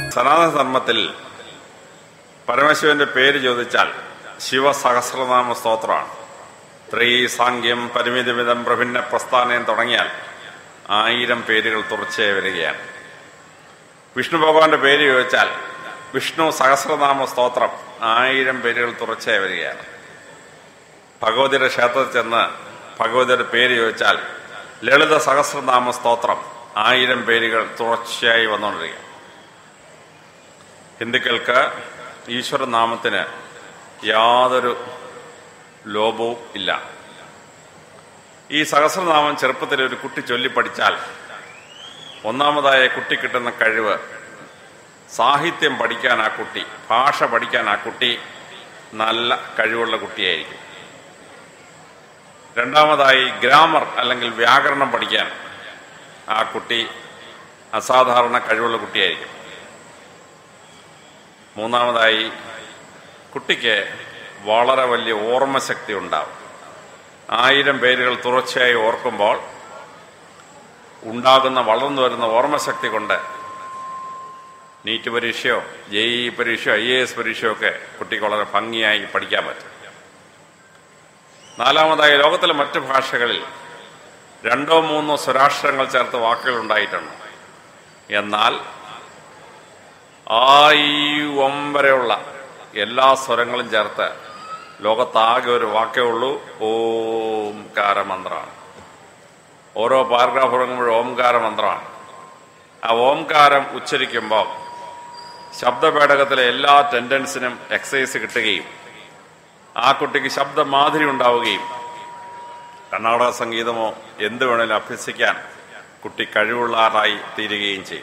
സനാതന ധർമ്മത്തിൽ പരമശിവന്റെ പേര് ചോദിച്ചാൽ ശിവസഹസ്രനാമ സ്തോത്രമാണ് ത്രീ സാങ്ക്യം പരിമിതമിതം പ്രഭിന്ന പ്രസ്ഥാനം തുടങ്ങിയാൽ ആയിരം പേരുകൾ തുടർച്ചയായി വരികയാണ് വിഷ്ണു ഭഗവാന്റെ പേര് ചോദിച്ചാൽ വിഷ്ണു സഹസ്രനാമ സ്തോത്രം ആയിരം പേരുകൾ തുടർച്ചയായി വരികയാണ് ഭഗവതിയുടെ ക്ഷേത്രത്തിൽ ചെന്ന് ഭഗവതിയുടെ പേര് ചോദിച്ചാൽ ലളിത സഹസ്രനാമ സ്തോത്രം ആയിരം പേരുകൾ തുടർച്ചയായി വന്നുകൊണ്ടിരിക്കുക ഹിന്ദുക്കൾക്ക് ഈശ്വരനാമത്തിന് യാതൊരു ലോപവും ഇല്ല ഈ സഹസ്രനാമം ചെറുപ്പത്തിൽ ഒരു കുട്ടി ചൊല്ലി പഠിച്ചാൽ ഒന്നാമതായ കുട്ടി കിട്ടുന്ന കഴിവ് സാഹിത്യം പഠിക്കാൻ ആ കുട്ടി ഭാഷ പഠിക്കാൻ ആ കുട്ടി നല്ല കഴിവുള്ള കുട്ടിയായിരിക്കും രണ്ടാമതായി ഗ്രാമർ അല്ലെങ്കിൽ വ്യാകരണം പഠിക്കാൻ ആ കുട്ടി അസാധാരണ കഴിവുള്ള കുട്ടിയായിരിക്കും മൂന്നാമതായി കുട്ടിക്ക് വളരെ വലിയ ഓർമ്മശക്തി ഉണ്ടാവും ആയിരം പേരുകൾ തുടർച്ചയായി ഓർക്കുമ്പോൾ ഉണ്ടാകുന്ന വളർന്നു വരുന്ന ഓർമ്മശക്തി കൊണ്ട് നീറ്റ് പരീക്ഷയോ ജെ ഇ പരീക്ഷയോ ഐ എ എസ് പരീക്ഷയോ ഒക്കെ കുട്ടിക്ക് വളരെ ഭംഗിയായി പഠിക്കാൻ പറ്റും നാലാമതായി ലോകത്തിലെ മറ്റു ഭാഷകളിൽ രണ്ടോ മൂന്നോ സ്വരാക്ഷരങ്ങൾ ചേർത്ത് വാക്കുകൾ ഉണ്ടായിട്ടുണ്ട് എന്നാൽ ആ ഈ ഒം വരെയുള്ള എല്ലാ സ്വരങ്ങളും ചേർത്ത് ലോകത്താകെ ഒരു വാക്കേ ഉള്ളൂ ഓംകാര മന്ത്രമാണ് ഓരോ പാരഗ്രാഫ് തുടങ്ങുമ്പോഴും ഓംകാര മന്ത്രമാണ് ആ ഓംകാരം ഉച്ചരിക്കുമ്പോൾ ശബ്ദപേടകത്തിലെ എല്ലാ ടെൻഡൻസിനും എക്സസൈസ് കിട്ടുകയും ആ കുട്ടിക്ക് ശബ്ദമാധുരി ഉണ്ടാവുകയും കർണാടക സംഗീതമോ എന്ത് വേണേലും അഭ്യസിക്കാൻ കുട്ടി കഴിവുള്ളവരായി തീരുകയും ചെയ്യും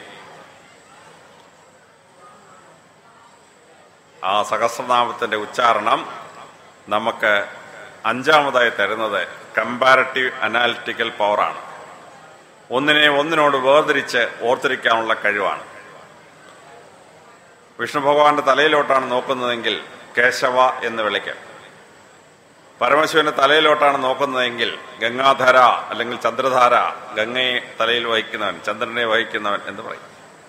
ആ സഹസ്രനാമത്തിന്റെ ഉച്ചാരണം നമുക്ക് അഞ്ചാമതായി തരുന്നത് കമ്പാരറ്റീവ് അനാലിറ്റിക്കൽ പവറാണ് ഒന്നിനെ ഒന്നിനോട് വേർതിരിച്ച് ഓർത്തിരിക്കാനുള്ള കഴിവാണ് വിഷ്ണു ഭഗവാന്റെ തലയിലോട്ടാണ് നോക്കുന്നതെങ്കിൽ കേശവ എന്ന് വിളിക്കാം പരമശിവന്റെ തലയിലോട്ടാണ് നോക്കുന്നതെങ്കിൽ ഗംഗാധര അല്ലെങ്കിൽ ചന്ദ്രധാര ഗംഗയെ തലയിൽ വഹിക്കുന്നവൻ ചന്ദ്രനെ വഹിക്കുന്നവൻ എന്ന് പറയും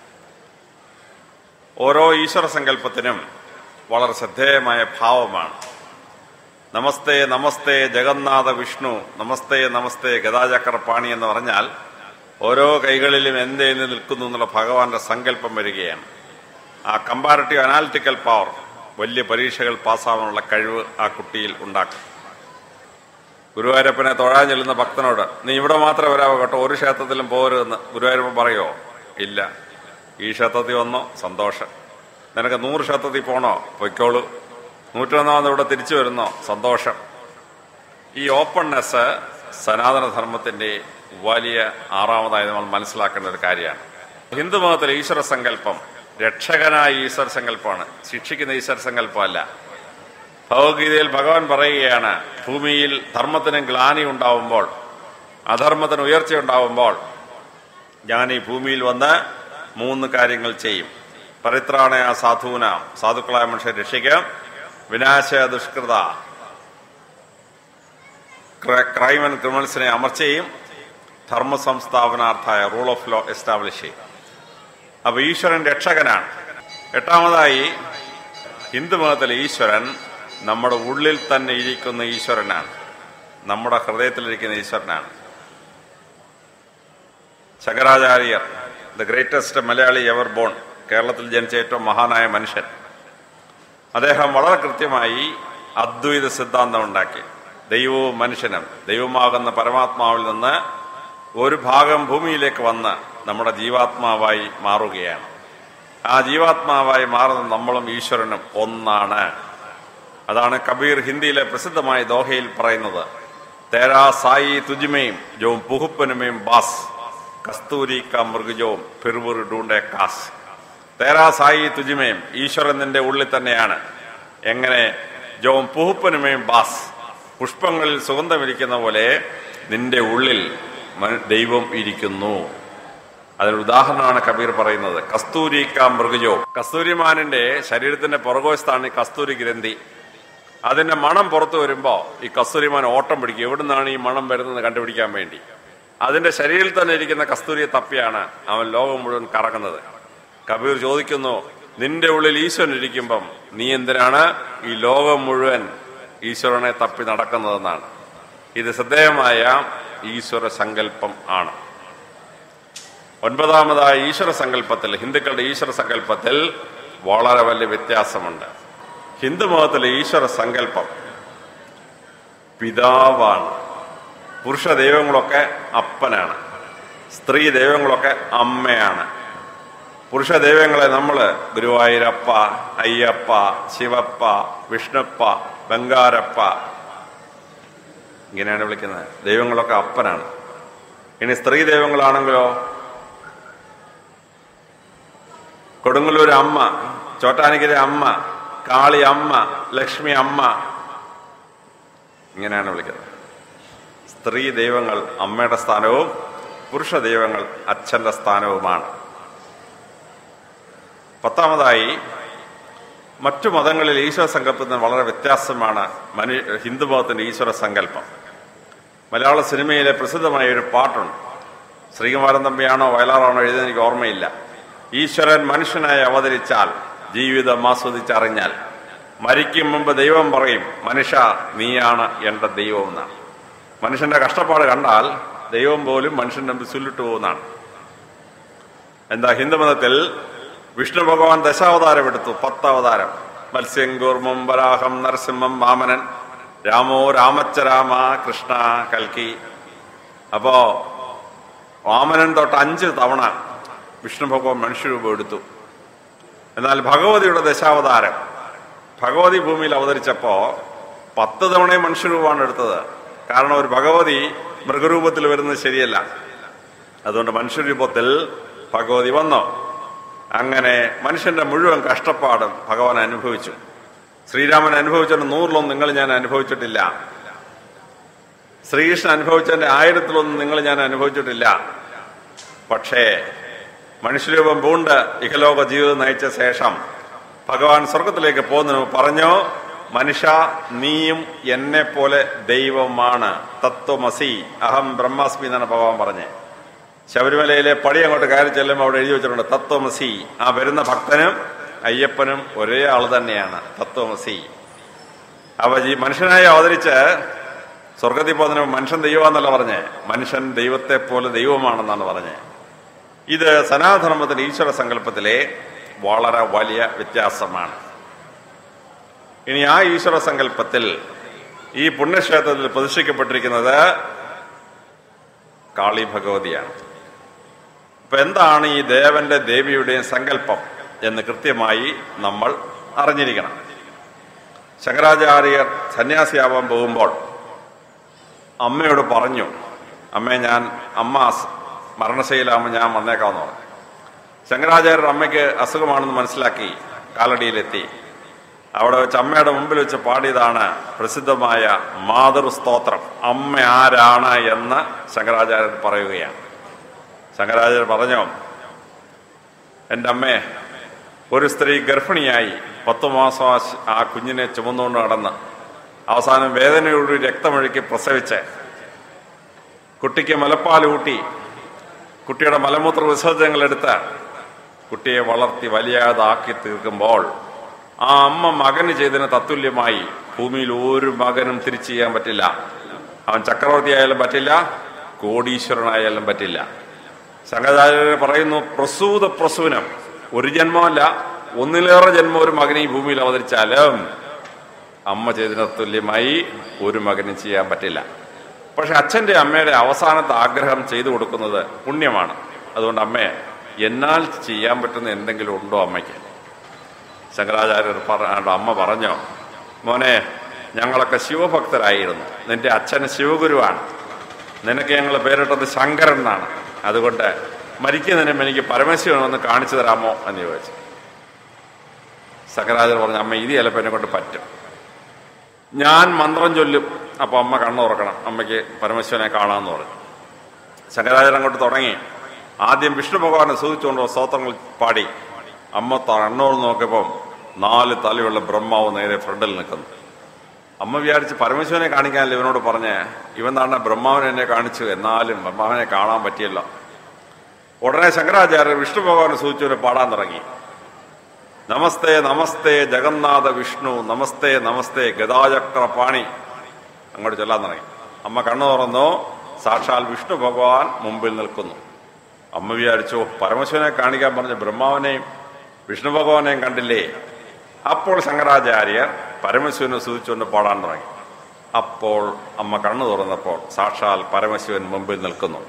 ഓരോ ഈശ്വര സങ്കല്പത്തിനും വളരെ ശ്രദ്ധേയമായ ഭാവമാണ് നമസ്തേ നമസ്തേ ജഗന്നാഥ വിഷ്ണു നമസ്തേ നമസ്തേ ഗതാചക്രപാണി എന്ന് പറഞ്ഞാൽ ഓരോ കൈകളിലും എന്തേന്ന് നിൽക്കുന്നു എന്നുള്ള ഭഗവാന്റെ സങ്കല്പം വരികയാണ് ആ കമ്പാരറ്റീവ് അനാലിറ്റിക്കൽ പവർ വലിയ പരീക്ഷകൾ പാസ്സാവാനുള്ള കഴിവ് ആ കുട്ടിയിൽ ഉണ്ടാക്കും ഗുരുവായൂരപ്പനെ തൊഴാൻ ചെല്ലുന്ന ഭക്തനോട് നീ ഇവിടെ മാത്രമേ വരാവോ കേട്ടോ ഒരു ക്ഷേത്രത്തിലും പോരുതെന്ന് ഗുരുവായൂരപ്പൻ പറയോ ഇല്ല ഈ ക്ഷേത്രത്തിൽ വന്നോ സന്തോഷം നിനക്ക് നൂറ് ക്ഷേത്രത്തിൽ പോണോ പൊയ്ക്കോളൂ നൂറ്റൊന്നാമത് ഇവിടെ തിരിച്ചു വരുന്നോ സന്തോഷം ഈ ഓപ്പൺനെസ് സനാതനധർമ്മത്തിന്റെ വലിയ ആറാമതായി നമ്മൾ മനസ്സിലാക്കേണ്ട ഒരു കാര്യമാണ് ഹിന്ദു മതത്തിലെ ഈശ്വര സങ്കല്പം രക്ഷകനായ ഈശ്വര സങ്കല്പമാണ് ശിക്ഷിക്കുന്ന ഈശ്വര സങ്കല്പമല്ല ഭഗവത്ഗീതയിൽ ഭഗവാൻ പറയുകയാണ് ഭൂമിയിൽ ധർമ്മത്തിന് ഗ്ലാനി ഉണ്ടാവുമ്പോൾ അധർമ്മത്തിന് ഉയർച്ച ഉണ്ടാവുമ്പോൾ ഞാൻ ഈ ഭൂമിയിൽ വന്ന് മൂന്ന് കാര്യങ്ങൾ ചെയ്യും പരിത്രാണയ സാധൂന സാധുക്കളായ മനുഷ്യരെ രക്ഷിക്കാം വിനാശ ദുഷ്കൃത ക്രൈം ആൻഡ് ക്രിമിനൽസിനെ അമർച്ചയും ധർമ്മ സംസ്ഥാപനാർത്ഥായ റൂൾ ഓഫ് ലോ എസ്റ്റാബ്ലിഷ് ചെയ്യും അപ്പൊ ഈശ്വരൻ രക്ഷകനാണ് എട്ടാമതായി ഹിന്ദു മതത്തിലെ ഈശ്വരൻ നമ്മുടെ ഉള്ളിൽ തന്നെ ഇരിക്കുന്ന ഈശ്വരനാണ് നമ്മുടെ ഹൃദയത്തിലിരിക്കുന്ന ഈശ്വരനാണ് Shankaracharya the greatest Malayali ever born കേരളത്തിൽ ജനിച്ച ഏറ്റവും മഹാനായ മനുഷ്യൻ അദ്ദേഹം വളരെ കൃത്യമായി അദ്വൈത സിദ്ധാന്തം ഉണ്ടാക്കി ദൈവവും മനുഷ്യനും ദൈവമാകുന്ന പരമാത്മാവിൽ നിന്ന് ഒരു ഭാഗം ഭൂമിയിലേക്ക് വന്ന് നമ്മുടെ ജീവാത്മാവായി മാറുകയാണ് ആ ജീവാത്മാവായി മാറുന്ന നമ്മളും ഈശ്വരനും ഒന്നാണ് അതാണ് കബീർ ഹിന്ദിയിലെ പ്രസിദ്ധമായ ദോഹയിൽ പറയുന്നത് തേരാ സായി തുജിമയും ജോം പുഹുപ്പനുമയും ബാസ് കസ്തൂരി ക മൃഗജോം ഫിർവുർ ഡൂണ്ടെ കാസ് തേരാ സായി തുജിമയും ഈശ്വരൻ നിന്റെ ഉള്ളിൽ തന്നെയാണ് എങ്ങനെ ജോം പുഹുപ്പനുമയും ബാസ് പുഷ്പങ്ങളിൽ സുഗന്ധമിരിക്കുന്ന പോലെ നിന്റെ ഉള്ളിൽ മ- ദൈവം ഇരിക്കുന്നു അതിന് ഉദാഹരണമാണ് കബീർ പറയുന്നത് കസ്തൂരി ക മൃഗജോ കസ്തൂരിമാനിന്റെ ശരീരത്തിന്റെ പുറകുവശത്താണ് ഈ കസ്തൂരി ഗ്രന്ഥി അതിന്റെ മണം പുറത്തു വരുമ്പോ ഈ കസ്തൂരിമാൻ ഓട്ടം പിടിക്കും എവിടുന്നാണ് ഈ മണം വരുന്നത് കണ്ടുപിടിക്കാൻ വേണ്ടി അതിന്റെ ശരീരത്തിൽ തന്നെ ഇരിക്കുന്ന കസ്തൂരിയെ തപ്പിയാണ് അവൻ ലോകം മുഴുവൻ കറങ്ങുന്നത് കബീർ ചോദിക്കുന്നു നിന്റെ ഉള്ളിൽ ഈശ്വരൻ ഇരിക്കുമ്പം നീ എന്തിനാണ് ഈ ലോകം മുഴുവൻ ഈശ്വരനെ തപ്പി നടക്കുന്നതെന്നാണ് ഇത് ശ്രദ്ധേയമായ ഈശ്വര സങ്കല്പം ആണ് ഒൻപതാമതായ ഈശ്വര സങ്കല്പത്തിൽ ഹിന്ദുക്കളുടെ ഈശ്വര സങ്കല്പത്തിൽ വളരെ വലിയ വ്യത്യാസമുണ്ട് ഹിന്ദു മതത്തിലെ ഈശ്വര സങ്കല്പം പിതാവാണ് പുരുഷ ദൈവങ്ങളൊക്കെ അപ്പനാണ് സ്ത്രീ ദൈവങ്ങളൊക്കെ അമ്മയാണ് പുരുഷ ദൈവങ്ങളെ നമ്മൾ ഗുരുവായൂരപ്പ അയ്യപ്പ ശിവപ്പ വിഷ്ണുപ്പ ബംഗാരപ്പ ഇങ്ങനെയാണ് വിളിക്കുന്നത് ദൈവങ്ങളൊക്കെ അപ്പനാണ് ഇനി സ്ത്രീ ദൈവങ്ങളാണെങ്കിലോ കൊടുങ്ങല്ലൂർ അമ്മ ചോട്ടാനിക്കര അമ്മ കാളി അമ്മ ലക്ഷ്മി അമ്മ ഇങ്ങനെയാണ് വിളിക്കുന്നത് സ്ത്രീ ദൈവങ്ങൾ അമ്മയുടെ സ്ഥാനവും പുരുഷ ദൈവങ്ങൾ അച്ഛന്റെ സ്ഥാനവുമാണ് പത്താമതായി മറ്റു മതങ്ങളിൽ ഈശ്വര സങ്കല്പത്തിന് വളരെ വ്യത്യാസമാണ് മനു ഹിന്ദു മതത്തിന്റെ ഈശ്വര സങ്കല്പം മലയാള സിനിമയിലെ പ്രസിദ്ധമായ ഒരു പാട്ടുണ്ട് ശ്രീകുമാരൻ തമ്പിയാണോ വയലാറാണോ എഴുതിയത് എനിക്ക് ഓർമ്മയില്ല ഈശ്വരൻ മനുഷ്യനായി അവതരിച്ചാൽ ജീവിതം ആസ്വദിച്ചറിഞ്ഞാൽ മരിക്കും മുമ്പ് ദൈവം പറയും മനുഷ്യ നീയാണ് എൻ്റെ ദൈവം എന്നാണ് മനുഷ്യന്റെ കഷ്ടപ്പാട് കണ്ടാൽ ദൈവം പോലും മനുഷ്യന്റെ മുമ്പ് ചുല്ലിട്ട് പോകുന്നതാണ് എന്താ ഹിന്ദുമതത്തിൽ വിഷ്ണു ഭഗവാൻ ദശാവതാരം എടുത്തു പത്തവതാരം മത്സ്യം കൂർമ്മം വരാഹം നരസിംഹം വാമനൻ രാമോ രാമച്ചരാമ കൃഷ്ണ കൽക്കി അപ്പോ വാമനൻ തൊട്ട് അഞ്ച് തവണ വിഷ്ണു ഭഗവാൻ മനുഷ്യരൂപം എടുത്തു എന്നാൽ ഭഗവതിയുടെ ദശാവതാരം ഭഗവതി ഭൂമിയിൽ അവതരിച്ചപ്പോ പത്ത് തവണയും മനുഷ്യരൂപമാണ് എടുത്തത് കാരണം ഒരു ഭഗവതി മൃഗരൂപത്തിൽ വരുന്നത് ശരിയല്ല അതുകൊണ്ട് മനുഷ്യരൂപത്തിൽ ഭഗവതി വന്നു അങ്ങനെ മനുഷ്യന്റെ മുഴുവൻ കഷ്ടപ്പാടും ഭഗവാൻ അനുഭവിച്ചു ശ്രീരാമൻ അനുഭവിച്ചതിന്റെ നൂറിലൊന്നും നിങ്ങൾ ഞാൻ അനുഭവിച്ചിട്ടില്ല ശ്രീകൃഷ്ണൻ അനുഭവിച്ചതിന്റെ ആയിരത്തിലൊന്നും നിങ്ങൾ ഞാൻ അനുഭവിച്ചിട്ടില്ല പക്ഷേ മനുഷ്യരൂപം പൂണ്ട് ഇഹലോക ജീവിതം നയിച്ച ശേഷം ഭഗവാൻ സ്വർഗത്തിലേക്ക് പോകുന്നതിന് മുമ്പ് പറഞ്ഞു മനുഷ്യ നീയും എന്നെ പോലെ ദൈവമാണ് തത്വമസി അഹം ബ്രഹ്മാസ്മി എന്നാണ് ഭഗവാൻ പറഞ്ഞത് ശബരിമലയിലെ പടി അങ്ങോട്ട് കയറി ചെല്ലുമ്പോൾ അവിടെ എഴുതി വെച്ചിട്ടുണ്ട് തത്വമസി ആ വരുന്ന ഭക്തനും അയ്യപ്പനും ഒരേ ആൾ തന്നെയാണ് തത്വമസി അവ ഈ മനുഷ്യനായി അവതരിച്ച് സ്വർഗത്തിൽ പോകുന്നതിന് മുമ്പ് മനുഷ്യൻ ദൈവമാണെന്നല്ല പറഞ്ഞേ മനുഷ്യൻ ദൈവത്തെ പോലെ ദൈവമാണെന്നാണ് പറഞ്ഞത് ഇത് സനാതനധർമ്മത്തിന്റെ ഈശ്വര സങ്കല്പത്തിലെ വളരെ വലിയ വ്യത്യാസമാണ് ഇനി ആ ഈശ്വര സങ്കല്പത്തിൽ ഈ പുണ്യക്ഷേത്രത്തിൽ പ്രതിഷ്ഠിക്കപ്പെട്ടിരിക്കുന്നത് കാളി ഭഗവതിയാണ് അപ്പൊ എന്താണ് ഈ ദേവന്റെ ദേവിയുടെയും സങ്കല്പം എന്ന് കൃത്യമായി നമ്മൾ അറിഞ്ഞിരിക്കണം ശങ്കരാചാര്യർ സന്യാസിയാവാൻ പോകുമ്പോൾ അമ്മയോട് പറഞ്ഞു അമ്മേ ഞാൻ അമ്മ അസ്- മരണശൈലാകുമ്പോൾ ഞാൻ വന്നേക്കാമെന്ന് പറഞ്ഞു ശങ്കരാചാര്യർ അമ്മയ്ക്ക് അസുഖമാണെന്ന് മനസ്സിലാക്കി കാലടിയിലെത്തി അവിടെ വെച്ച് അമ്മയുടെ മുമ്പിൽ വെച്ച് പാടിയതാണ് പ്രസിദ്ധമായ മാതൃസ്തോത്രം അമ്മ ആരാണ് എന്ന് ശങ്കരാചാര്യർ പറയുകയാണ് ശങ്കരാചാര്യർ പറഞ്ഞു എൻ്റെ അമ്മേ ഒരു സ്ത്രീ ഗർഭിണിയായി പത്തു മാസം ആ ശ- ആ കുഞ്ഞിനെ ചുമന്നുകൊണ്ട് നടന്ന് അവസാനം വേദനയോട് രക്തമൊഴുക്കി പ്രസവിച്ച് കുട്ടിക്ക് മുലപ്പാൽ ഊട്ടി കുട്ടിയുടെ മലമൂത്ര വിസർജനങ്ങൾ എടുത്ത് കുട്ടിയെ വളർത്തി വലിയതാക്കി തീർക്കുമ്പോൾ ആ അമ്മ മകന് ചെയ്തതിന് തത്തുല്യമായി ഭൂമിയിൽ ഒരു മകനും തിരിച്ചു ചെയ്യാൻ പറ്റില്ല അവൻ ചക്രവർത്തി ആയാലും പറ്റില്ല കോടീശ്വരനായാലും പറ്റില്ല സംഘചാര്യർ പറയുന്നു പ്രസൂത പ്രസൂനം ഒരു ജന്മമല്ല ഒന്നിലേറെ ജന്മം ഒരു മകനെ ഈ ഭൂമിയിൽ അവതരിച്ചാലും അമ്മ ചെയ്തതിന് തുല്യമായി ഒരു മകനും ചെയ്യാൻ പറ്റില്ല പക്ഷെ അച്ഛന്റെ അമ്മയുടെ അവസാനത്തെ ആഗ്രഹം ചെയ്തു കൊടുക്കുന്നത് പുണ്യമാണ് അതുകൊണ്ട് അമ്മയെ എന്നാൽ ചെയ്യാൻ പറ്റുന്ന എന്തെങ്കിലും ഉണ്ടോ അമ്മയ്ക്ക് ശങ്കരാചാര്യർ പറ അമ്മ പറഞ്ഞോ മോനെ ഞങ്ങളൊക്കെ ശിവഭക്തരായിരുന്നു നിന്റെ അച്ഛൻ ശിവഗുരുവാണ് നിനക്ക് ഞങ്ങൾ പേരിട്ടത് ശങ്കരൻ എന്നാണ് അതുകൊണ്ട് മരിക്കുന്നതിനും എനിക്ക് പരമശിവൻ ഒന്ന് കാണിച്ചു തരാമോ എന്ന് ചോദിച്ചു ശങ്കരാചാര്യ പറഞ്ഞു അമ്മ ഇത് ചിലപ്പോൾ എന്നെ കൊണ്ട് പറ്റും ഞാൻ മന്ത്രം ചൊല്ലും അപ്പൊ അമ്മ കണ്ണു തുറക്കണം അമ്മയ്ക്ക് പരമശിവനെ കാണാമെന്ന് പറഞ്ഞു ശങ്കരാചാര്യൻ അങ്ങോട്ട് തുടങ്ങി ആദ്യം വിഷ്ണു ഭഗവാനെ സൂചിച്ചുകൊണ്ട് സ്തോത്രങ്ങൾ പാടി അമ്മ കണ്ണോട് നോക്കിയപ്പം നാല് തലയുള്ള ബ്രഹ്മാവ് നേരെ ഫ്രണ്ടിൽ നിൽക്കുന്നു അമ്മ വിചാരിച്ച് പരമശിവനെ കാണിക്കാനല്ല ഇവനോട് പറഞ്ഞ് ഇവൻ താണ്ട ബ്രഹ്മാവിനെ എന്നെ കാണിച്ചു എന്നാലും ബ്രഹ്മാവിനെ കാണാൻ പറ്റിയല്ലോ ഉടനെ ശങ്കരാചാര്യർ വിഷ്ണു ഭഗവാനെ സൂചിച്ചു പാടാൻ തുടങ്ങി നമസ്തേ നമസ്തേ ജഗന്നാഥ വിഷ്ണു നമസ്തേ നമസ്തേ ഗദാചക്ര പാണി അങ്ങോട്ട് ചൊല്ലാൻ തുടങ്ങി അമ്മ കണ്ണു തുറന്നു സാക്ഷാൽ വിഷ്ണു ഭഗവാൻ മുമ്പിൽ നിൽക്കുന്നു അമ്മ വിചാരിച്ചു പരമശിവനെ കാണിക്കാൻ പറഞ്ഞ ബ്രഹ്മാവിനെയും വിഷ്ണു ഭഗവാനെയും കണ്ടില്ലേ അപ്പോൾ ശങ്കരാചാര്യർ പരമശിവനെ സൂചിച്ചുകൊണ്ട് പാടാൻ തുടങ്ങി അപ്പോൾ അമ്മ കണ്ണു തുറന്നപ്പോൾ സാക്ഷാൽ പരമശിവൻ മുമ്പിൽ നിൽക്കുന്നു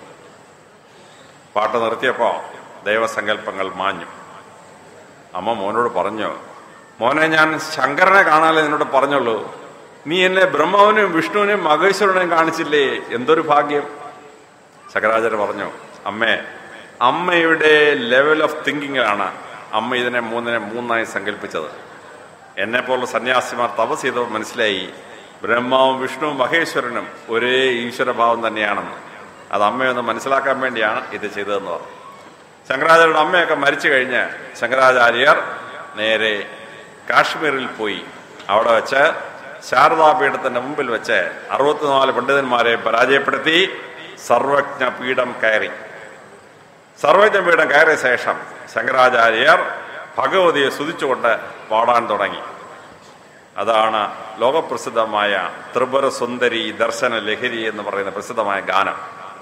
പാട്ട് നിർത്തിയപ്പോൾ ദൈവസങ്കല്പങ്ങൾ മാഞ്ഞു അമ്മ മോനോട് പറഞ്ഞു മോനെ ഞാൻ ശങ്കരനെ കാണാനേ നിന്നോട് പറഞ്ഞുള്ളൂ നീ എന്നെ ബ്രഹ്മാവിനെയും വിഷ്ണുവിനെയും മഹേശ്വരനെയും കാണിച്ചില്ലേ എന്തൊരു ഭാഗ്യം ശങ്കരാചാര്യ പറഞ്ഞു അമ്മേ അമ്മയുടെ ലെവൽ ഓഫ് തിങ്കിങ്ങിലാണ് അമ്മ ഇതിനെ മൂന്നിനെ മൂന്നായി സങ്കല്പിച്ചത് എന്നെ പോലുള്ള സന്യാസിമാർ തപസ് ചെയ്തപ്പോൾ മനസ്സിലായി ബ്രഹ്മാവും വിഷ്ണുവും മഹേശ്വരനും ഒരേ ഈശ്വരഭാവം തന്നെയാണെന്ന് അത് അമ്മയൊന്ന് മനസ്സിലാക്കാൻ വേണ്ടിയാണ് ഇത് ചെയ്തതെന്ന് പറഞ്ഞു ശങ്കരാചാര്യരുടെ അമ്മയൊക്കെ മരിച്ചു കഴിഞ്ഞ് ശങ്കരാചാര്യർ നേരെ കാശ്മീരിൽ പോയി അവിടെ വെച്ച് ശാരദാപീഠത്തിന്റെ മുമ്പിൽ വെച്ച് അറുപത്തിനാല് പണ്ഡിതന്മാരെ പരാജയപ്പെടുത്തി സർവജ്ഞ പീഠം കയറി സർവജ്ഞ പീഠം കയറിയ ശേഷം ശങ്കരാചാര്യർ ഭഗവതിയെ സ്തുതിച്ചുകൊണ്ട് പാടാൻ തുടങ്ങി അതാണ് ലോകപ്രസിദ്ധമായ ത്രിപുര സുന്ദരി ദർശന ലഹരി എന്ന് പറയുന്ന പ്രസിദ്ധമായ ഗാനം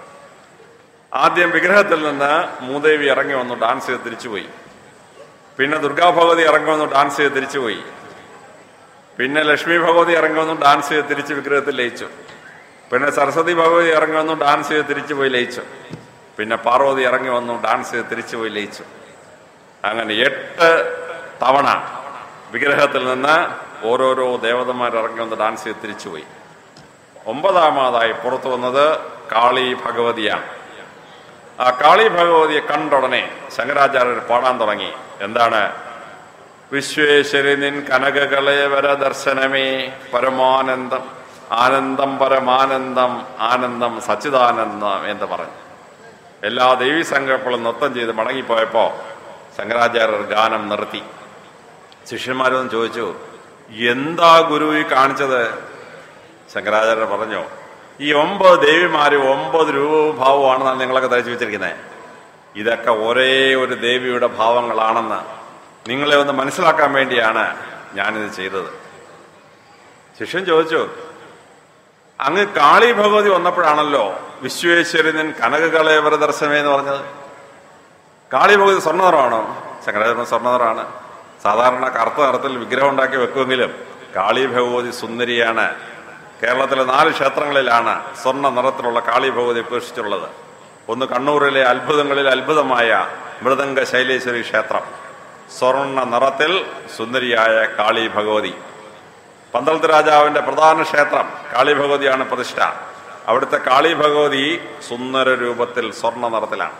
ആദ്യം വിഗ്രഹത്തിൽ നിന്ന് മൂദേവി ഇറങ്ങി വന്നു ഡാൻസ് ചെയ്ത് തിരിച്ചുപോയി പിന്നെ ദുർഗാ ഭഗവതി ഇറങ്ങി വന്നു ഡാൻസ് ചെയ്ത് തിരിച്ചുപോയി പിന്നെ ലക്ഷ്മി ഭഗവതി ഇറങ്ങി വന്നു ഡാൻസ് ചെയ്ത് തിരിച്ച് വിഗ്രഹത്തിൽ ലയിച്ചു പിന്നെ സരസ്വതി ഭഗവതി ഇറങ്ങി വന്നു ഡാൻസ് ചെയ്ത് തിരിച്ചുപോയി ലയിച്ചു പിന്നെ പാർവതി ഇറങ്ങി വന്നു ഡാൻസ് ചെയ്ത് തിരിച്ചുപോയി ലയിച്ചു അങ്ങനെ എട്ട് തവണ വിഗ്രഹത്തിൽ നിന്ന് ഓരോരോ ദേവതമാർ ഇറങ്ങി വന്ന് ഡാൻസ് ചെയ്ത് തിരിച്ചുപോയി ഒമ്പതാമതായി പുറത്തു വന്നത് കാളി ഭഗവതിയാണ് ആ കാളി ഭഗവതിയെ കണ്ടുടനെ ശങ്കരാചാര്യർ പാടാൻ തുടങ്ങി എന്താണ് വിശ്വേശ്വരി നിൻ കനകകളേവര ദർശനമേ പരമാനന്ദം ആനന്ദം പരമാനന്ദം ആനന്ദം സച്ചിദാനന്ദം എന്ന് പറഞ്ഞു എല്ലാ ദേവീ സങ്കല്പങ്ങളും നൃത്തം ചെയ്ത് മടങ്ങിപ്പോയപ്പോ ശങ്കരാചാര്യർ ഗാനം നിർത്തി ശിഷ്യന്മാരൊന്നും ചോദിച്ചു എന്താ ഗുരു ഈ കാണിച്ചത് ശങ്കരാചാര്യർ പറഞ്ഞു ഈ ഒമ്പത് ദേവിമാര് ഒമ്പത് രൂപവും ഭാവമാണെന്നാണ് നിങ്ങളൊക്കെ ധരിച്ചു വെച്ചിരിക്കുന്നത് ഇതൊക്കെ ഒരേ ഒരു ദേവിയുടെ ഭാവങ്ങളാണെന്ന് നിങ്ങളെ ഒന്ന് മനസ്സിലാക്കാൻ വേണ്ടിയാണ് ഞാനിത് ചെയ്തത് ശിഷ്യൻ ചോദിച്ചു അങ്ങ് കാളി ഭഗവതി വന്നപ്പോഴാണല്ലോ വിശ്വേശ്വരൻ കനകകളേവര ദർശനമേ എന്ന് പറഞ്ഞത് കാളി ഭഗവതി സ്വർണ്ണനിറമാണോ ശങ്കരാചാര്യ സ്വർണ്ണനിറമാണ് സാധാരണ കറുത്ത നിറത്തിൽ വിഗ്രഹം ഉണ്ടാക്കി വെക്കുമെങ്കിലും കാളി ഭഗവതി സുന്ദരിയാണ് കേരളത്തിലെ നാല് ക്ഷേത്രങ്ങളിലാണ് സ്വർണ്ണ നിറത്തിലുള്ള കാളി ഭഗവതി ഉപേക്ഷിച്ചുള്ളത് ഒന്ന് കണ്ണൂരിലെ അത്ഭുതങ്ങളിൽ അത്ഭുതമായ മൃദംഗ ശൈലേശ്വരി ക്ഷേത്രം സ്വർണ്ണ നിറത്തിൽ സുന്ദരിയായ കാളി ഭഗവതി പന്തളത്ത് രാജാവിന്റെ പ്രധാന ക്ഷേത്രം കാളി ഭഗവതിയാണ് പ്രതിഷ്ഠ അവിടുത്തെ കാളി ഭഗവതി സുന്ദര രൂപത്തിൽ സ്വർണ്ണ നിറത്തിലാണ്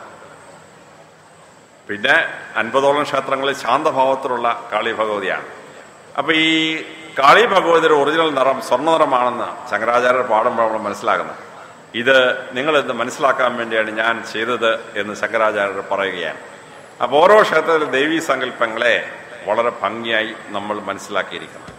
പിന്നെ അൻപതോളം ക്ഷേത്രങ്ങളിൽ ശാന്തഭാവത്തിലുള്ള കാളി ഭഗവതിയാണ് അപ്പൊ ഈ കാളി ഭഗവതിയുടെ ഒറിജിനൽ നിറം സ്വർണ്ണ നിറമാണെന്ന് ശങ്കരാചാര്യർ പാടുമ്പോൾ നമ്മൾ മനസ്സിലാക്കുന്നത് ഇത് നിങ്ങളിന്ന് മനസ്സിലാക്കാൻ വേണ്ടിയാണ് ഞാൻ ചെയ്തത് എന്ന് ശങ്കരാചാര്യർ പറയുകയാണ് അപ്പോൾ ഓരോ ക്ഷേത്രത്തിലെ ദേവീ സങ്കല്പങ്ങളെ വളരെ ഭംഗിയായി നമ്മൾ മനസ്സിലാക്കിയിരിക്കുന്നത്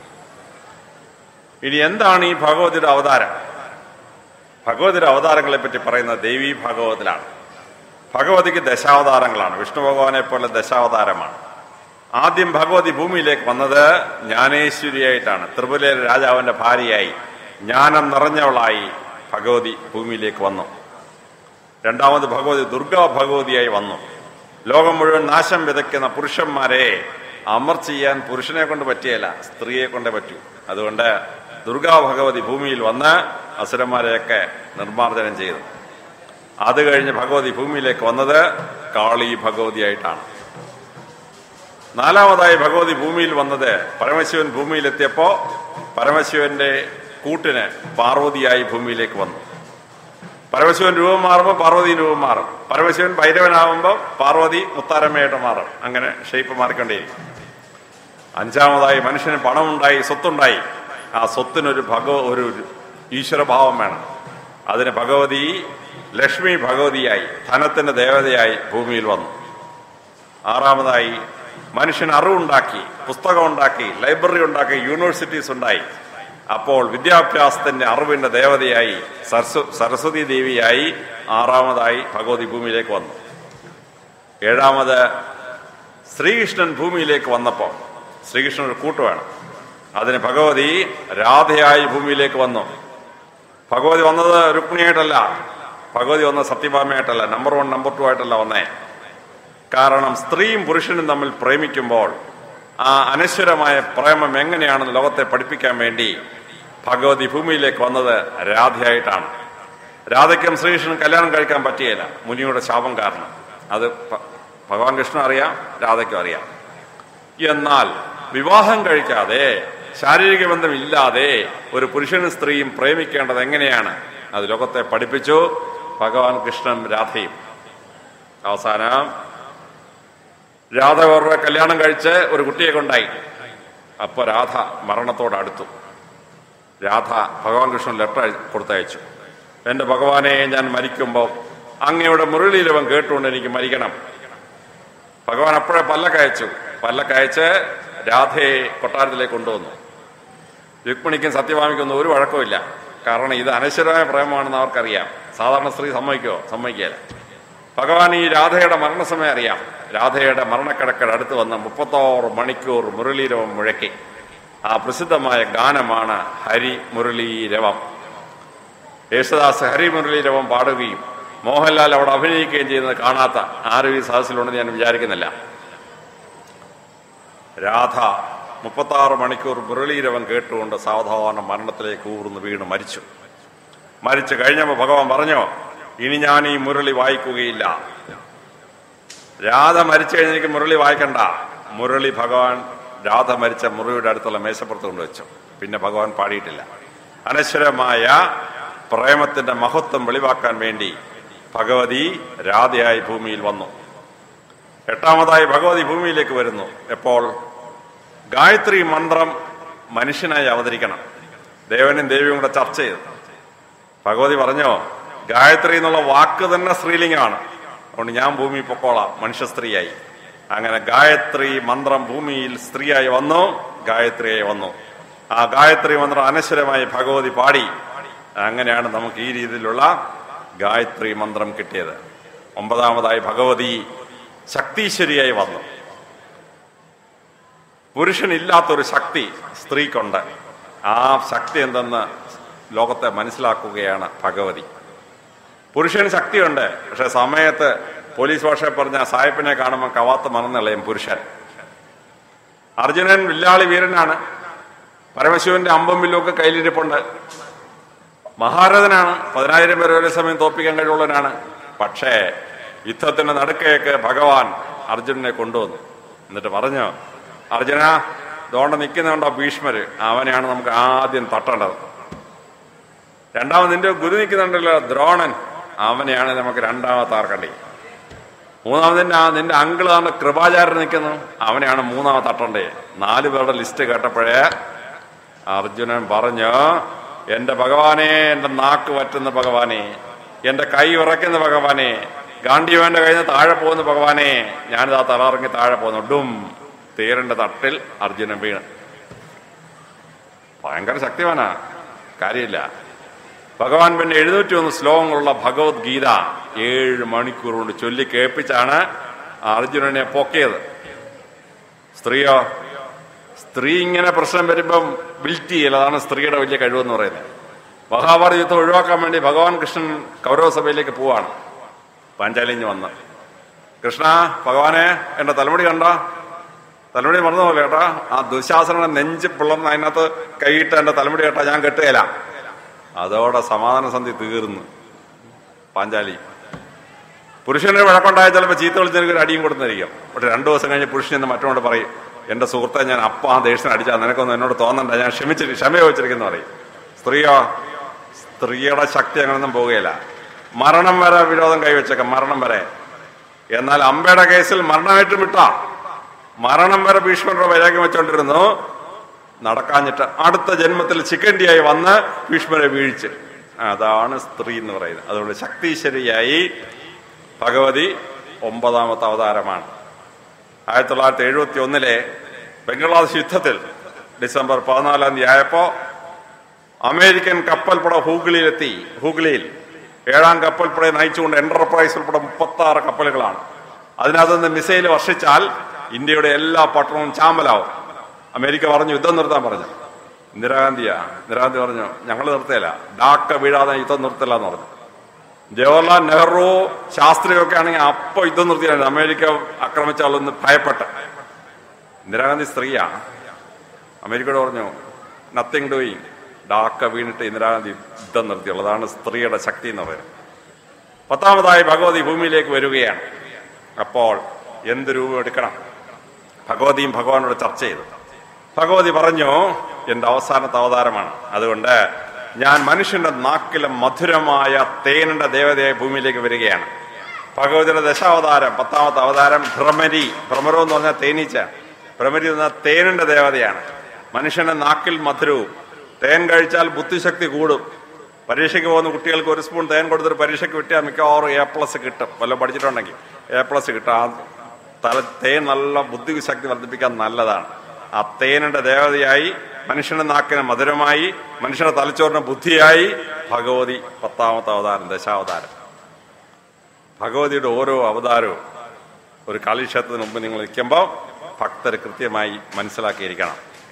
ഇനി എന്താണ് ഈ ഭഗവതിയുടെ അവതാരം ഭഗവതിയുടെ അവതാരങ്ങളെ പറ്റി പറയുന്നത് ദേവീ ഭാഗവതിലാണ് ഭഗവതിക്ക് ദശാവതാരങ്ങളാണ് വിഷ്ണു ഭഗവാനെ പോലെ ദശാവതാരമാണ് ആദ്യം ഭഗവതി ഭൂമിയിലേക്ക് വന്നത് ജ്ഞാനേശ്വരിയായിട്ടാണ് ത്രിപുരയിലെ രാജാവിന്റെ ഭാര്യയായി ജ്ഞാനം നിറഞ്ഞവളായി ഭഗവതി ഭൂമിയിലേക്ക് വന്നു രണ്ടാമത് ഭഗവതി ദുർഗാ ഭഗവതിയായി വന്നു ലോകം മുഴുവൻ നാശം വിതയ്ക്കുന്ന പുരുഷന്മാരെ അമർ ചെയ്യാൻ പുരുഷനെ കൊണ്ട് പറ്റിയല്ല സ്ത്രീയെ കൊണ്ടേ പറ്റൂ അതുകൊണ്ട് ദുർഗാ ഭഗവതി ഭൂമിയിൽ വന്ന് അസുരന്മാരെയൊക്കെ നിർമ്മാർജ്ജനം ചെയ്തു അത് കഴിഞ്ഞ് ഭഗവതി ഭൂമിയിലേക്ക് വന്നത് കാളി ഭഗവതിയായിട്ടാണ് നാലാമതായി ഭഗവതി ഭൂമിയിൽ വന്നത് പരമശിവൻ ഭൂമിയിലെത്തിയപ്പോ പരമശിവന്റെ കൂട്ടിന് പാർവതിയായി ഭൂമിയിലേക്ക് വന്നു പരമശിവൻ രൂപം മാറുമ്പോൾ പാർവതി രൂപം മാറും പരമശിവൻ ഭൈരവനാകുമ്പോൾ പാർവതി മുത്താരമ്മയായിട്ട് മാറും അങ്ങനെ ഷേപ്പ് മാറിക്കൊണ്ടേയിരിക്കും അഞ്ചാമതായി മനുഷ്യന് പണമുണ്ടായി സ്വത്തുണ്ടായി ആ സ്വത്തിനൊരു ഭഗവ ഒരു ഈശ്വരഭാവം വേണം അതിന് ഭഗവതി ലക്ഷ്മി ഭഗവതിയായി ധനത്തിന്റെ ദേവതയായി ഭൂമിയിൽ വന്നു ആറാമതായി മനുഷ്യൻ അറിവുണ്ടാക്കി പുസ്തകം ഉണ്ടാക്കി ലൈബ്രറി ഉണ്ടാക്കി യൂണിവേഴ്സിറ്റീസ് ഉണ്ടായി അപ്പോൾ വിദ്യാഭ്യാസത്തിന്റെ അറിവിന്റെ ദേവതയായി സരസ്വ സരസ്വതി ദേവിയായി ആറാമതായി ഭഗവതി ഭൂമിയിലേക്ക് വന്നു ഏഴാമത് ശ്രീകൃഷ്ണൻ ഭൂമിയിലേക്ക് വന്നപ്പോൾ ശ്രീകൃഷ്ണൻ ഒരു കൂട്ട് വേണം അതിന് ഭഗവതി രാധയായി ഭൂമിയിലേക്ക് വന്നു ഭഗവതി വന്നത് രുക്മിണിയായിട്ടല്ല ഭഗവതി വന്നത് സത്യഭാമയായിട്ടല്ല നമ്പർ വൺ നമ്പർ ടു ആയിട്ടല്ല വന്നേ കാരണം സ്ത്രീയും പുരുഷനും തമ്മിൽ പ്രേമിക്കുമ്പോൾ ആ അനശ്വരമായ പ്രേമം എങ്ങനെയാണെന്ന് ലോകത്തെ പഠിപ്പിക്കാൻ വേണ്ടി ഭഗവതി ഭൂമിയിലേക്ക് വന്നത് രാധയായിട്ടാണ് രാധയ്ക്കും ശ്രീകൃഷ്ണനും കല്യാണം കഴിക്കാൻ പറ്റിയില്ല മുനിയുടെ ശാപം കാരണം അത് ഭ- ഭഗവാൻ കൃഷ്ണൻ അറിയാം രാധയ്ക്കും അറിയാം എന്നാൽ വിവാഹം കഴിക്കാതെ ശാരീരിക ബന്ധം ഇല്ലാതെ ഒരു പുരുഷനും സ്ത്രീയും പ്രേമിക്കേണ്ടത് എങ്ങനെയാണ് അത് ലോകത്തെ പഠിപ്പിച്ചു ഭഗവാൻ കൃഷ്ണൻ രാധയും അവസാനം രാധ അവരുടെ കല്യാണം കഴിച്ച് ഒരു കുട്ടിയെ കൊണ്ടായി അപ്പൊ രാധ മരണത്തോട് അടുത്തു രാധ ഭഗവാൻ കൃഷ്ണൻ ലെറ്റർ കൊടുത്തയച്ചു എന്റെ ഭഗവാനെ ഞാൻ മരിക്കുമ്പോൾ അങ്ങയുടെ മുരളീരവം കേട്ടുകൊണ്ട് എനിക്ക് മരിക്കണം ഭഗവാൻ അപ്പോഴേ പല്ലക്കയച്ചു പല്ലക്കയച്ച് രാധയെ കൊട്ടാരത്തിലേക്ക് കൊണ്ടുവന്നു രുക്മിണിക്കും സത്യഭാമിക്കൊന്നും ഒരു വഴക്കമില്ല കാരണം ഇത് അനശ്വരമായ പ്രേമമാണെന്ന് അവർക്കറിയാം സാധാരണ സ്ത്രീ സമ്മതിക്കോ സമ്മതിക്കുകയില്ല ഭഗവാൻ ഈ രാധയുടെ മരണസമയം അറിയാം രാധയുടെ മരണക്കിടക്കൽ അടുത്ത് വന്ന് മുപ്പത്താറ് മണിക്കൂർ മുരളീരവം മുഴക്കി ആ പ്രസിദ്ധമായ ഗാനമാണ് ഹരി മുരളീരവം യേശുദാസ് ഹരി മുരളീരവം പാടുകയും മോഹൻലാൽ അവിടെ അഭിനയിക്കുകയും ചെയ്യുന്നത് കാണാത്ത ആരും ഈ സദസ്സിലുണ്ടെന്ന് ഞാൻ വിചാരിക്കുന്നില്ല രാധ മുപ്പത്താറ് മണിക്കൂർ മുരളീരവം കേട്ടുകൊണ്ട് സാവധാനം മരണത്തിലേക്ക് ഊർന്ന് വീണ് മരിച്ചു മരിച്ചു കഴിഞ്ഞപ്പോൾ ഭഗവാൻ പറഞ്ഞോ ഇനി ഞാൻ ഈ മുരളി വായിക്കുകയില്ല രാധ മരിച്ചു കഴിഞ്ഞ് എനിക്ക് മുരളി വായിക്കണ്ട മുരളി ഭഗവാൻ രാധ മരിച്ച മുറിയുടെ അടുത്തുള്ള മേശപ്പുറത്ത് കൊണ്ടുവച്ചു പിന്നെ ഭഗവാൻ പാടിയിട്ടില്ല അനശ്വരമായ പ്രേമത്തിന്റെ മഹത്വം വെളിവാക്കാൻ വേണ്ടി ഭഗവതി രാധയായി ഭൂമിയിൽ വന്നു എട്ടാമതായി ഭഗവതി ഭൂമിയിലേക്ക് വരുന്നു എപ്പോൾ ഗായത്രി മന്ത്രം മനുഷ്യനായി അവതരിക്കണം ദേവനും ദേവിയും കൂടെ ചർച്ച ചെയ്തു ഭഗവതി പറഞ്ഞോ ഗായത്രി എന്നുള്ള വാക്ക് തന്നെ സ്ത്രീലിംഗമാണ് അതുകൊണ്ട് ഞാൻ ഭൂമി പൊക്കോളാം മനുഷ്യ സ്ത്രീയായി അങ്ങനെ ഗായത്രി മന്ത്രം ഭൂമിയിൽ സ്ത്രീയായി വന്നു ഗായത്രിയായി വന്നു ആ ഗായത്രി മന്ത്രം അനശ്വരമായി ഭഗവതി പാടി അങ്ങനെയാണ് നമുക്ക് ഈ രീതിയിലുള്ള ഗായത്രി മന്ത്രം കിട്ടിയത് ഒമ്പതാമതായി ഭഗവതി ശക്തീശ്വരിയായി വന്നു പുരുഷനില്ലാത്തൊരു ശക്തി സ്ത്രീക്കുണ്ട് ആ ശക്തി എന്തെന്ന് ലോകത്തെ മനസ്സിലാക്കുകയാണ് ഭഗവതി പുരുഷന് ശക്തിയുണ്ട് പക്ഷെ സമയത്ത് പോലീസ് ഭാഷ പറഞ്ഞ സായിപ്പിനെ കാണുമ്പോൾ കവാത്ത് മറന്നുകളയും പുരുഷൻ അർജുനൻ വില്ലാളി വീരനാണ് പരമശിവന്റെ അമ്പും വില്ലും ഒക്കെ കയ്യിലിരിപ്പുണ്ട് മഹാരഥനാണ് പതിനായിരം പേരെ ഒരേ സമയം തോപ്പിക്കാൻ കഴിവുള്ളവനാണ് പക്ഷേ യുദ്ധത്തിന്റെ നടുക്കേക്ക് ഭഗവാൻ അർജുനനെ കൊണ്ടുവന്നു എന്നിട്ട് പറഞ്ഞു അർജുന ദോണ്ട നിൽക്കുന്നുണ്ടോ ഭീഷ്മര് അവനെയാണ് നമുക്ക് ആദ്യം തട്ടേണ്ടത് രണ്ടാമത് നിന്റെ ഗുരു നിൽക്കുന്നുണ്ടല്ലോ ദ്രോണൻ അവനെയാണ് നമുക്ക് രണ്ടാമത്തെ ആർക്കണ്ടി മൂന്നാമതിന്റെ ആ നിന്റെ അങ്കിളാണ് കൃപാചാര്യൻ നിൽക്കുന്നു അവനെയാണ് മൂന്നാമത് തട്ടണ്ടേ നാല് പേരുടെ ലിസ്റ്റ് കേട്ടപ്പോഴേ അർജുനൻ പറഞ്ഞു എന്റെ ഭഗവാനെ എന്റെ നാക്ക് പറ്റുന്ന ഭഗവാനെ എന്റെ കൈ ഉറക്കുന്ന ഭഗവാനെ ഗാന്ധിയോന്റെ കയ്യിൽ നിന്ന് താഴെ പോകുന്ന ഭഗവാനെ ഞാനിതാ തലറങ്ങി താഴെ പോകുന്നു ഡും തേരന്റെ തട്ടിൽ അർജുനൻ വീണ് ഭയങ്കര ശക്തിവാനാ കാര്യമില്ല ഭഗവാൻ പിന്നെ എഴുന്നൂറ്റി ഒന്ന് ശ്ലോകങ്ങളുള്ള ഭഗവത്ഗീത ഏഴ് മണിക്കൂർ കൊണ്ട് ചൊല്ലി കേൾപ്പിച്ചാണ് അർജുനനെ പൊക്കിയത് സ്ത്രീയോ സ്ത്രീ ഇങ്ങനെ പ്രശ്നം വരുമ്പം ബിൽറ്റ് ചെയ്യൽ അതാണ് സ്ത്രീയുടെ വലിയ കഴിവെന്ന് പറയുന്നത് മഹാഭാരത യുദ്ധം ഒഴിവാക്കാൻ വേണ്ടി ഭഗവാൻ കൃഷ്ണൻ കൗരവ സഭയിലേക്ക് പോവാണ് പാഞ്ചാലിഞ്ഞ് വന്ന് കൃഷ്ണ ഭഗവാനെ എന്റെ തലമുടി കണ്ട തലമുടി മറന്നു പോലെ കേട്ടാ ആ ദുശാസനയുടെ നെഞ്ച് പിളർന്ന് അതിനകത്ത് കൈയിട്ട് എന്റെ തലമുടി കേട്ടാ ഞാൻ കെട്ടുകയില്ല അതോടെ സമാധാന സന്ധി തീർന്നു പാഞ്ചാലി പുരുഷന് വഴക്കുണ്ടായ ചിലപ്പോൾ ചീത്ത വിളിച്ചെനിക്ക് ഒരു അടിയും കൊടുത്തിരിക്കും പക്ഷെ രണ്ടു ദിവസം കഴിഞ്ഞ് പുരുഷൻ എന്ന് മറ്റോട് പറയും എന്റെ സുഹൃത്തെ ഞാൻ അപ്പ ആ ദേഷ്യത്തിന് അടിച്ചാൽ നിനക്കൊന്നും എന്നോട് തോന്നണ്ട ഞാൻ ക്ഷമിച്ചിട്ട് ക്ഷമ ചോദിച്ചിരിക്കുന്നു പറയും സ്ത്രീയോ സ്ത്രീയുടെ ശക്തി അങ്ങനൊന്നും പോവുകയില്ല മരണം വരെ വിരോധം കൈവച്ചേക്കാം മരണം വരെ എന്നാൽ അമ്പയുടെ കേസിൽ മരണമായിട്ട് വിട്ടാ മരണം വരെ ഭീഷ്മരുടെ വൈരാഗ്യം വെച്ചോണ്ടിരുന്നു നടക്കാഞ്ഞിട്ട് അടുത്ത ജന്മത്തിൽ ചിക്കൻഡിയായി വന്ന് ഭീഷ്മരെ വീഴ്ച് അതാണ് സ്ത്രീ എന്ന് പറയുന്നത് അതുകൊണ്ട് ശക്തീശ്വരിയായി ഭഗവതി ഒമ്പതാമത്തെ അവതാരമാണ് ആയിരത്തി തൊള്ളായിരത്തി എഴുപത്തി ഒന്നിലെ ബംഗ്ലാദേശ് യുദ്ധത്തിൽ ഡിസംബർ പതിനാലാം തീയതി ആയപ്പോ അമേരിക്കൻ കപ്പൽപ്പട ഹൂഗ്ലിയിലെത്തി ഹൂഗ്ലിയിൽ ഏഴാം കപ്പൽപ്പടയെ നയിച്ചുകൊണ്ട് എന്റർപ്രൈസ് ഉൾപ്പെടെ മുപ്പത്തി ആറ് കപ്പലുകളാണ് അതിനകത്തുനിന്ന് മിസൈൽ വർഷിച്ചാൽ ഇന്ത്യയുടെ എല്ലാ പട്ടണവും ചാമ്പലാവും അമേരിക്ക പറഞ്ഞു യുദ്ധം നിർത്താൻ പറഞ്ഞു ഇന്ദിരാഗാന്ധിയാ ഇന്ദിരാഗാന്ധി പറഞ്ഞു ഞങ്ങൾ നിർത്തിയല്ല ഡാക്ക വീഴാതെ യുദ്ധം നിർത്തില്ല എന്ന് പറഞ്ഞു ജവഹർലാൽ നെഹ്റു ശാസ്ത്രിയൊക്കെ ആണെങ്കിൽ അപ്പൊ യുദ്ധം നിർത്തിയാണ് അമേരിക്ക ആക്രമിച്ചാളൊന്ന് ഭയപ്പെട്ട ഇന്ദിരാഗാന്ധി സ്ത്രീയാണ് അമേരിക്കയോട് പറഞ്ഞു നത്തിങ് ഡൂയിങ് ഡാക്ക വീണിട്ട് ഇന്ദിരാഗാന്ധി യുദ്ധം നിർത്തിയുള്ളൂ അതാണ് സ്ത്രീയുടെ ശക്തി എന്ന് പറയുന്നത് പത്താമതായി ഭഗവതി ഭൂമിയിലേക്ക് വരികയാണ് അപ്പോൾ എന്ത് രൂപം എടുക്കണം ഭഗവതിയും ഭഗവാനോട് ചർച്ച ചെയ്തു ഭഗവതി പറഞ്ഞു എന്റെ അവസാനത്തെ അവതാരമാണ് അതുകൊണ്ട് ഞാൻ മനുഷ്യന്റെ നാക്കിലെ മധുരമായ തേനിന്റെ ദേവതയായ ഭൂമിയിലേക്ക് വരികയാണ് ഭഗവതിയുടെ ദശാവതാരം പത്താമത്തെ അവതാരം ഭ്രമരി ഭ്രമരം എന്ന് പറഞ്ഞാൽ തേനീച്ച ഭ്രമരി എന്ന് പറഞ്ഞാൽ തേനിന്റെ ദേവതയാണ് മനുഷ്യന്റെ നാക്കിൽ മധുരവും തേൻ കഴിച്ചാൽ ബുദ്ധിശക്തി കൂടും പരീക്ഷയ്ക്ക് പോകുന്ന കുട്ടികൾക്ക് ഒരു സ്പൂൺ തേൻ കൊടുത്തിട്ട് പരീക്ഷയ്ക്ക് വിട്ടാൽ മിക്കവാറും എ പ്ലസ് കിട്ടും വല്ലതും പഠിച്ചിട്ടുണ്ടെങ്കിൽ എ പ്ലസ് കിട്ടും ആ തല തേൻ നല്ല ബുദ്ധിശക്തി വർദ്ധിപ്പിക്കാൻ നല്ലതാണ് ആ തേനിന്റെ ദേവതയായി മനുഷ്യന്റെ നാക്കിന് മധുരമായി മനുഷ്യന്റെ തലച്ചോറിന് ബുദ്ധിയായി ഭഗവതി പത്താമത്തെ അവതാരം ദശാവതാരം ഭഗവതിയുടെ ഓരോ അവതാരവും ഒരു കാളിക്ഷേത്രത്തിന് മുമ്പ് നിങ്ങൾ നിൽക്കുമ്പോൾ ഭക്തർ കൃത്യമായി മനസ്സിലാക്കിയിരിക്കണം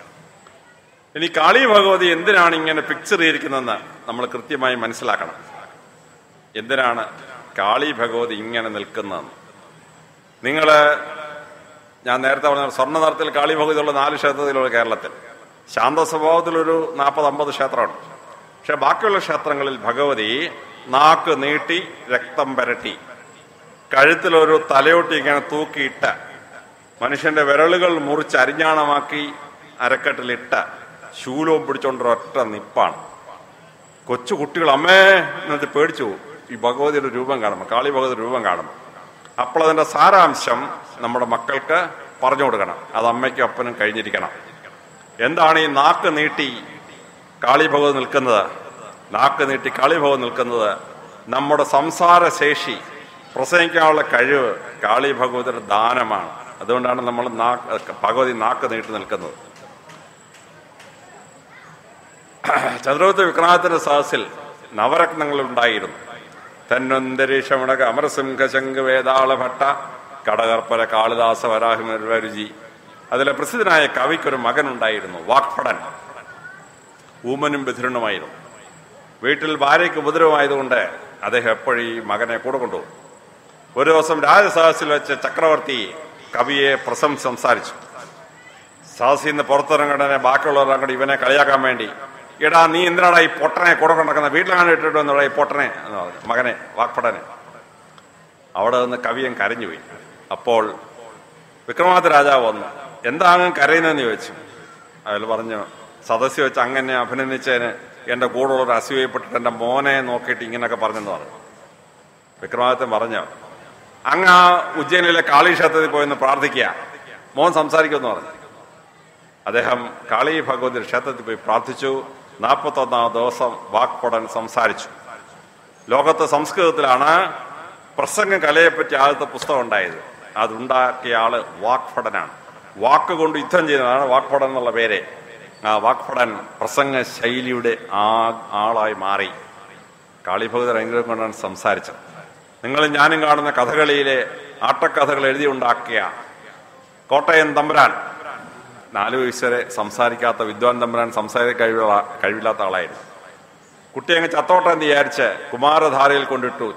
ഇനി കാളി ഭഗവതി എന്തിനാണ് ഇങ്ങനെ പിക്ചർ ചെയ്തിരിക്കുന്നതെന്ന് നമ്മൾ കൃത്യമായി മനസ്സിലാക്കണം എന്തിനാണ് കാളി ഭഗവതി ഇങ്ങനെ നിൽക്കുന്നതെന്ന് നിങ്ങൾ ഞാൻ നേരത്തെ പറഞ്ഞ സ്വർണ്ണ നിറത്തിൽ കാളി ഭഗവതിയുള്ള നാല് ക്ഷേത്രത്തിലുള്ള കേരളത്തിൽ ശാന്ത സ്വഭാവത്തിലൊരു നാൽപ്പത് അമ്പത് ക്ഷേത്രമുണ്ട് പക്ഷെ ബാക്കിയുള്ള ക്ഷേത്രങ്ങളിൽ ഭഗവതി നാക്ക് നീട്ടി രക്തം പരട്ടി കഴുത്തിലൊരു തലയോട്ടി ഇങ്ങനെ തൂക്കിയിട്ട മനുഷ്യന്റെ വിരലുകൾ മുറിച്ച് അരിഞ്ഞാണമാക്കി അരക്കെട്ടിലിട്ട ശൂലവും പിടിച്ചോണ്ടൊരു ഒറ്റ നിപ്പാണ് കൊച്ചു കുട്ടികൾ അമ്മേ എന്നിട്ട് പേടിച്ചു പോകും ഈ ഭഗവതിയുടെ രൂപം കാണുമ്പോൾ കാളി ഭഗവതിയുടെ രൂപം കാണുമ്പോൾ അപ്പോൾ അതിന്റെ സാരാംശം നമ്മുടെ മക്കൾക്ക് പറഞ്ഞു കൊടുക്കണം അത് അമ്മയ്ക്കും അപ്പനും കഴിഞ്ഞിരിക്കണം എന്താണ് ഈ നാക്ക് നീട്ടി കാളി ഭഗവത് നിൽക്കുന്നത് നാക്ക് നീട്ടി കാളി ഭഗവത് നിൽക്കുന്നത് നമ്മുടെ സംസാര ശേഷി പ്രസംഗിക്കാനുള്ള കഴിവ് കാളി ഭഗവതിയുടെ ദാനമാണ് അതുകൊണ്ടാണ് നമ്മൾ നാക്ക് ഭഗവതി നാക്ക് നീട്ടി നിൽക്കുന്നത് ചന്ദ്രഗുപ്ത വിക്രമാദിത്യന്റെ സഹസിൽ നവരത്നങ്ങൾ ഉണ്ടായിരുന്നു തന്നന്തരീക്ഷമുടക അമരസിംഹ ശംഖ് വേതാള ഭട്ട കടകർപ്പര കാളിദാസ വരാഹിമരുചി അതിലെ പ്രസിദ്ധനായ കവിക്കൊരു മകനുണ്ടായിരുന്നു വാക്പടൻ ഊമനും ബധിരനുമായിരുന്നു വീട്ടിൽ ഭാര്യയ്ക്ക് ഉപദ്രവമായതുകൊണ്ട് അദ്ദേഹം എപ്പോഴും ഈ മകനെ കൂടെ കൊണ്ടുപോകും ഒരു ദിവസം രാജസഹസിൽ വെച്ച് ചക്രവർത്തി കവിയെ പ്രശംസ സംസാരിച്ചു സഹസിൽ നിന്ന് പുറത്തിറങ്ങണനെ ബാക്കിയുള്ളവർ അങ്ങോട്ട് ഇവനെ കളിയാക്കാൻ വേണ്ടി എടാ നീ എന്തിനാടാ ഈ പൊട്ടനെ കൂടെ കൊണ്ടിരിക്കുന്നത് വീട്ടിലാണ് ഇട്ടിട്ട് എന്നുള്ള ഈ പൊട്ടനെ എന്ന് പറഞ്ഞു മകനെ വാക്പടനെ അവിടെ നിന്ന് കവിയൻ കരഞ്ഞുപോയി അപ്പോൾ വിക്രമാദിത്യ രാജാവ് വന്നു എന്താ അങ്ങ് കരയുന്നതെന്ന് ചോദിച്ചു അയാൾ പറഞ്ഞു സദസ്യ വെച്ച് അങ്ങനെ അഭിനന്ദിച്ചതിന് എന്റെ കൂടെയുള്ളവർ അസൂയപ്പെട്ടിട്ട് എന്റെ മോനെ നോക്കിയിട്ട് ഇങ്ങനെയൊക്കെ പറഞ്ഞെന്ന് പറഞ്ഞു വിക്രമാദിത്യൻ പറഞ്ഞു അങ്ങ് ആ ഉജ്ജയിനിലെ കാളി ക്ഷേത്രത്തിൽ പോയെന്ന് പ്രാർത്ഥിക്കുക മോൻ സംസാരിക്കുമെന്ന് പറഞ്ഞു അദ്ദേഹം കാളി ഭഗവതി ക്ഷേത്രത്തിൽ പോയി പ്രാർത്ഥിച്ചു നാൽപ്പത്തൊന്നാം ദിവസം വാക്പടൻ സംസാരിച്ചു ലോകത്ത് സംസ്കൃതത്തിലാണ് പ്രസംഗ കലയെപ്പറ്റി ആദ്യത്തെ പുസ്തകം ഉണ്ടായത് അതുണ്ടാക്കിയ ആള് വാക്പടനാണ് വാക്ക് കൊണ്ട് യുദ്ധം ചെയ്യുന്നതാണ് വാക്പടൻ എന്നുള്ള പേര് ആ വാക്പടൻ പ്രസംഗ ശൈലിയുടെ ആ ആളായി മാറി കാളിഭഗവതർ അനുഗ്രഹം കൊണ്ടാണ് സംസാരിച്ചത് നിങ്ങൾ ഞാനും കാണുന്ന കഥകളിയിലെ ആട്ടക്കഥകൾ എഴുതി ഉണ്ടാക്കിയ കോട്ടയം തമ്പുരാൻ നാല് വയസ്സ് വരെ സംസാരിക്കാത്ത വിദ്വാൻ തമ്പുരാൻ സംസാരിക്കാൻ കഴിവുള്ള കഴിവില്ലാത്ത ആളായിരുന്നു കുട്ടി അങ്ങ് ചത്തോട്ടം എന്ന് വിചാരിച്ച് കുമാരധാരയിൽ കൊണ്ടിട്ടു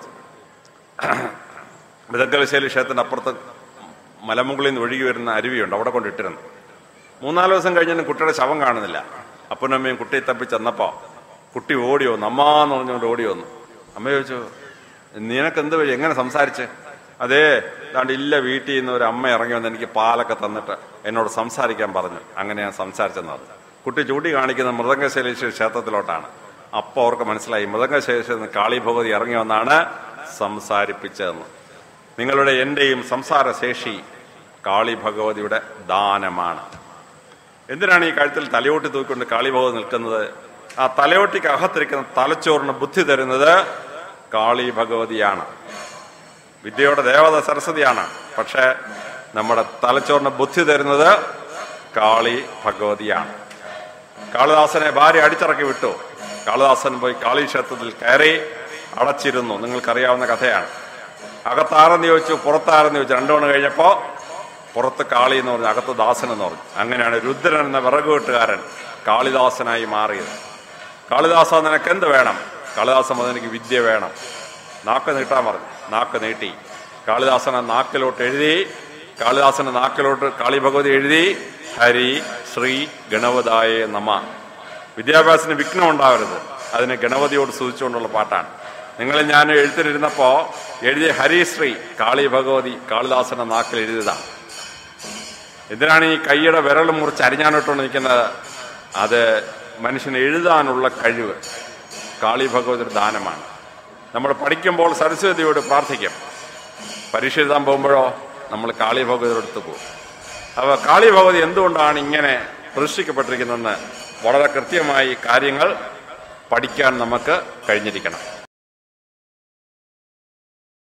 വിദഗ്ധശൈലി ക്ഷേത്രത്തിന്റെ അപ്പുറത്ത് മലമുകളിൽ നിന്ന് ഒഴുകി വരുന്ന അരുവിയുണ്ട് അവിടെ കൊണ്ടിട്ടിരുന്നു മൂന്നാല് ദിവസം കഴിഞ്ഞാലും കുട്ടിയുടെ ശവം കാണുന്നില്ല അപ്പനും അമ്മയും കുട്ടിയെ തപ്പി ചെന്നപ്പോ കുട്ടി ഓടി വന്നു അമ്മാന്ന് പറഞ്ഞുകൊണ്ട് ഓടി വന്നു അമ്മ ചോദിച്ചു നിനക്ക് എന്ത് വഴി എങ്ങനെ സംസാരിച്ച് അതേ ദാണ്ട് ഇല്ല വീട്ടിൽ നിന്ന് ഒരു അമ്മ ഇറങ്ങി വന്ന് എനിക്ക് പാലൊക്കെ തന്നിട്ട് എന്നോട് സംസാരിക്കാൻ പറഞ്ഞു അങ്ങനെ ഞാൻ സംസാരിച്ചെന്ന് പറഞ്ഞു കുട്ടി ചൂണ്ടി കാണിക്കുന്ന മൃദംഗശൈലേശ്വരി ക്ഷേത്രത്തിലോട്ടാണ് അപ്പോൾ അവർക്ക് മനസ്സിലായി മൃദംഗശൈലേശ്വരി നിന്ന് കാളി ഭഗവതി ഇറങ്ങി വന്നാണ് സംസാരിപ്പിച്ചതെന്ന് നിങ്ങളുടെ എന്റെയും സംസാര ശേഷി കാളി ഭഗവതിയുടെ ദാനമാണ് എന്തിനാണ് ഈ കഴുത്തിൽ തലയോട്ടി തൂക്കിക്കൊണ്ട് കാളി ഭഗവതി നിൽക്കുന്നത് ആ തലയോട്ടിക്ക് അകത്തിരിക്കുന്ന തലച്ചോറിന് ബുദ്ധി തരുന്നത് കാളി ഭഗവതിയാണ് വിദ്യയുടെ ദേവത സരസ്വതിയാണ് പക്ഷെ നമ്മുടെ തലച്ചോറിന് ബുദ്ധി തരുന്നത് കാളി ഭഗവതിയാണ് കാളിദാസനെ ഭാര്യ അടിച്ചിറക്കി വിട്ടു കാളിദാസൻ പോയി കാളി ക്ഷേത്രത്തിൽ കയറി അടച്ചിരുന്നു നിങ്ങൾക്കറിയാവുന്ന കഥയാണ് അകത്താരെന്ന് ചോദിച്ചു പുറത്താരെന്ന് ചോദിച്ചു രണ്ടു മണി കഴിഞ്ഞപ്പോൾ പുറത്ത് കാളി എന്ന് പറഞ്ഞു അകത്ത് ദാസൻ എന്ന് പറഞ്ഞു അങ്ങനെയാണ് രുദ്രൻ എന്ന വിറകുവെട്ടുകാരൻ കാളിദാസനായി മാറിയത് കാളിദാസ നിനക്ക് എന്ത് വേണം കാളിദാസൻ പറഞ്ഞു എനിക്ക് വിദ്യ വേണം നാക്ക് നീട്ടാൻ പറഞ്ഞു നാക്ക് നീട്ടി കാളിദാസനെ നാക്കിലോട്ട് എഴുതി കാളിദാസന്റെ നാക്കിലോട്ട് കാളി ഭഗവതി എഴുതി ഹരി ശ്രീ ഗണവതായ നമ വിദ്യാഭ്യാസത്തിന് വിഘ്നം ഉണ്ടാവരുത് അതിന് ഗണപതിയോട് സൂചിച്ചുകൊണ്ടുള്ള പാട്ടാണ് നിങ്ങൾ ഞാൻ എഴുത്തിലിരുന്നപ്പോൾ എഴുതിയ ഹരിശ്രീ കാളി ഭഗവതി കാളിദാസന്റെ നാക്കിൽ എഴുതിയതാണ് എന്തിനാണ് ഈ കൈയുടെ വിരൽ മുറിച്ച് അരിഞ്ഞാനിട്ടുകൊണ്ട് നിൽക്കുന്നത് അത് മനുഷ്യന് എഴുതാനുള്ള കഴിവ് കാളി ഭഗവതിയുടെ ദാനമാണ് നമ്മൾ പഠിക്കുമ്പോൾ സരസ്വതിയോട് പ്രാർത്ഥിക്കും പരീക്ഷ എഴുതാൻ പോകുമ്പോഴോ നമ്മൾ കാളി ഭഗവതിയുടെ അടുത്ത് പോകും അപ്പോൾ കാളി ഭഗവതി എന്തുകൊണ്ടാണ് ഇങ്ങനെ പ്രതിഷ്ഠിക്കപ്പെട്ടിരിക്കുന്നതെന്ന് വളരെ കൃത്യമായി കാര്യങ്ങൾ പഠിക്കാൻ നമുക്ക് കഴിഞ്ഞിരിക്കണം